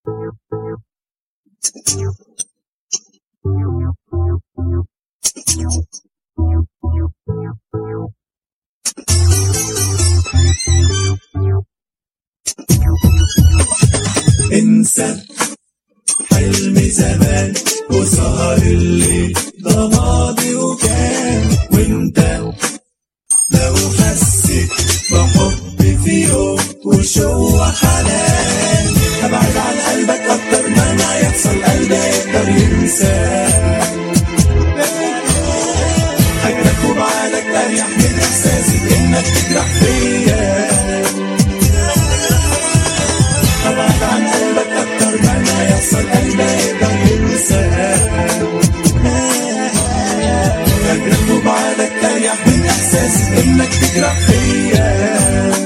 انسى حلم زمان وسهر الليل ده ماضي وكان وانت لو حسيت بحب في يوم وشو حنان ابعد عن قلبك اكتر ما ما يحصل قلبي يقدر ينساك هجرك وبعدك اريح من احساسي انك تجرح فيا ابعد عن قلبك اكتر ما ما يحصل قلبي يقدر ينساك هجرك وبعدك اريح من احساسي انك تجرح فيا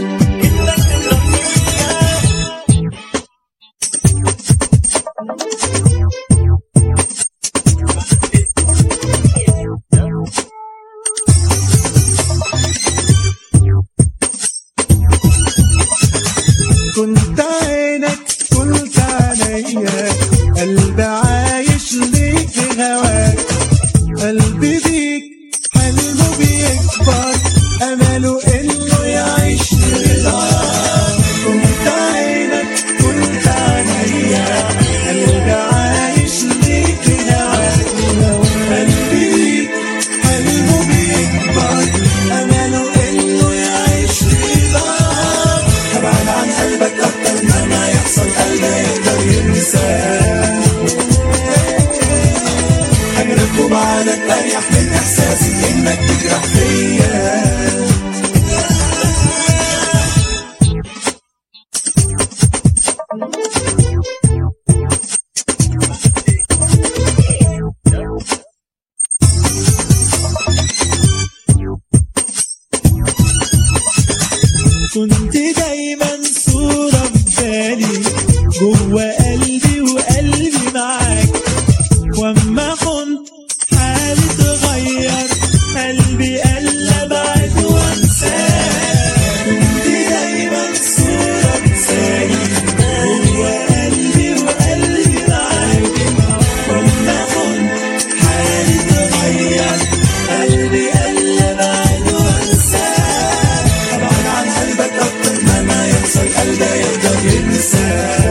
كنت عينك كنت عينيا قلبي عايش ليك في هواك قلبي بيك حلمه بيكبر امله انه يعيش لرضاك كنت عينك كنت عينيا قلبي عايش ليك في هواك قلبي بيك حلمه بيكبر امله انه يعيش لرضاك ابعد عن قلبك اكتر ما ما يحصل قلبي يقدر ينساك هجرك وبعدك اريح من احساسي انك تجرح فيا كنت دايما صورة في بالي جوا قلبي وقلبي معاك واما كنت حالي اتغير قلبي قل ابعد وانساك كنت دايما صورة في بالي جوا قلبي وقلبي معاك واما كنت حالي اتغير قلبي قل ابعد وانساك ابعد عن قلبك اكتر ما ما يحصل قلبي يقدر ينساك